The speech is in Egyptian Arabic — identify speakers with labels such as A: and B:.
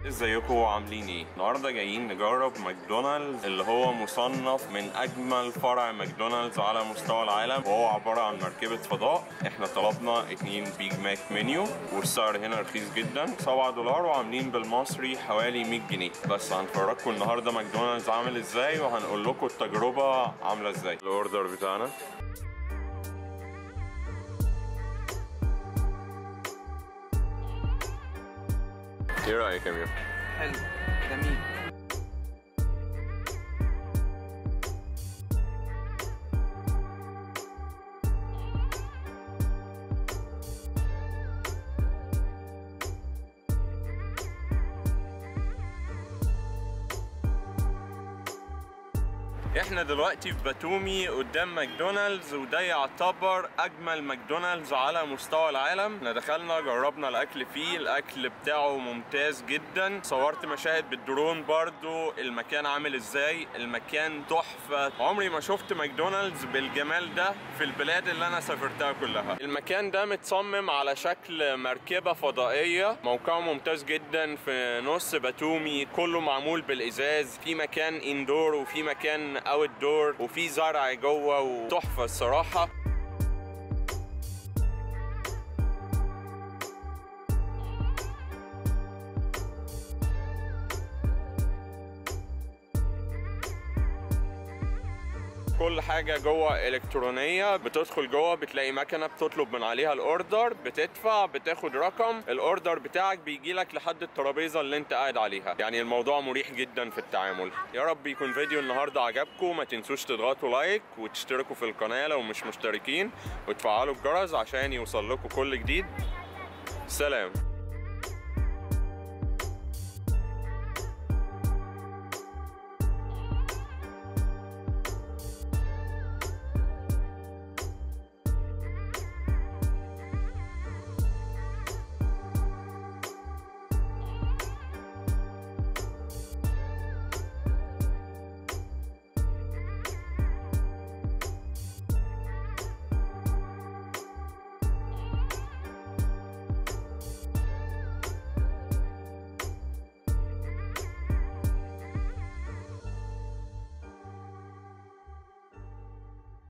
A: ازيكم عاملين ايه؟ النهارده جايين نجرب ماكدونالدز اللي هو مصنف من اجمل فرع ماكدونالدز على مستوى العالم وهو عباره عن مركبه فضاء احنا طلبنا اتنين بيج ماك منيو والسعر هنا رخيص جدا 7 دولار وعاملين بالمصري حوالي 100 جنيه بس هنفرجكم النهارده ماكدونالدز عامل ازاي وهنقول لكم التجربه عامله ازاي الاوردر بتاعنا ايه رايك يا ميرا؟
B: حلو جميل
A: احنا دلوقتي في باتومي قدام ماكدونالدز وده يعتبر اجمل ماكدونالدز على مستوى العالم احنا دخلنا جربنا الاكل فيه الاكل بتاعه ممتاز جدا صورت مشاهد بالدرون برضو المكان عامل ازاي المكان تحفة عمري ما شفت ماكدونالدز بالجمال ده في البلاد اللي انا سافرتها كلها المكان ده متصمم على شكل مركبة فضائية موقعه ممتاز جدا في نص باتومي كله معمول بالازاز في مكان اندور وفي مكان اوت دور وفي زرع جوه وتحفه الصراحه كل حاجة جوه إلكترونية بتدخل جوه بتلاقي مكنة بتطلب من عليها الأوردر بتدفع بتاخد رقم الأوردر بتاعك بيجي لك لحد الترابيزة اللي أنت قاعد عليها يعني الموضوع مريح جدا في التعامل يا رب يكون فيديو النهاردة عجبكم ما تنسوش تضغطوا لايك وتشتركوا في القناة لو مش مشتركين وتفعلوا الجرس عشان يوصل لكم كل جديد سلام